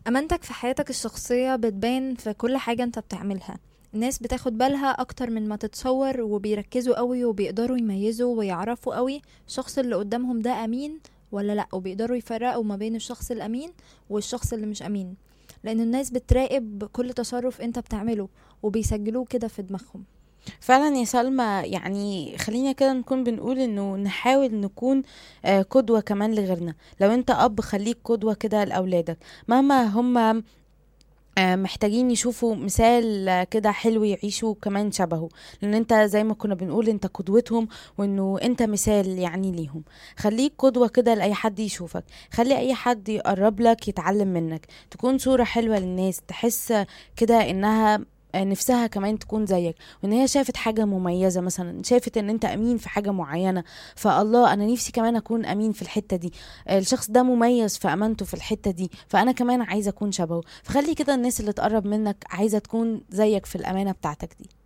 أمانتك في حياتك الشخصية بتبان في كل حاجة انت بتعملها الناس بتاخد بالها أكتر من ما تتصور وبيركزوا قوي وبيقدروا يميزوا ويعرفوا قوي الشخص اللي قدامهم ده أمين ولا لأ وبيقدروا يفرقوا ما بين الشخص الأمين والشخص اللي مش أمين لأن الناس بتراقب كل تصرف انت بتعمله وبيسجلوه كده في دماغهم فعلا يا سلمى يعني خلينا كده نكون بنقول انه نحاول نكون آه، قدوة كمان لغيرنا لو انت اب خليك قدوة كده لأولادك مهما هم آه، محتاجين يشوفوا مثال آه، كده حلو يعيشوا كمان شبهه لان انت زي ما كنا بنقول انت قدوتهم وانه انت مثال يعني ليهم خليك قدوة كده لأي حد يشوفك خلي اي حد يقرب لك يتعلم منك تكون صورة حلوة للناس تحس كده انها آه، نفسها كمان تكون زيك وان هي شافت حاجة مميزة مثلا شافت ان انت امين في حاجة معينة فالله انا نفسي كمان اكون امين في الحتة دي آه، الشخص ده مميز في امانته في الحتة دي فانا كمان عايزة اكون شبهه فخلي كده الناس اللي تقرب منك عايزة تكون زيك في الامانة بتاعتك دي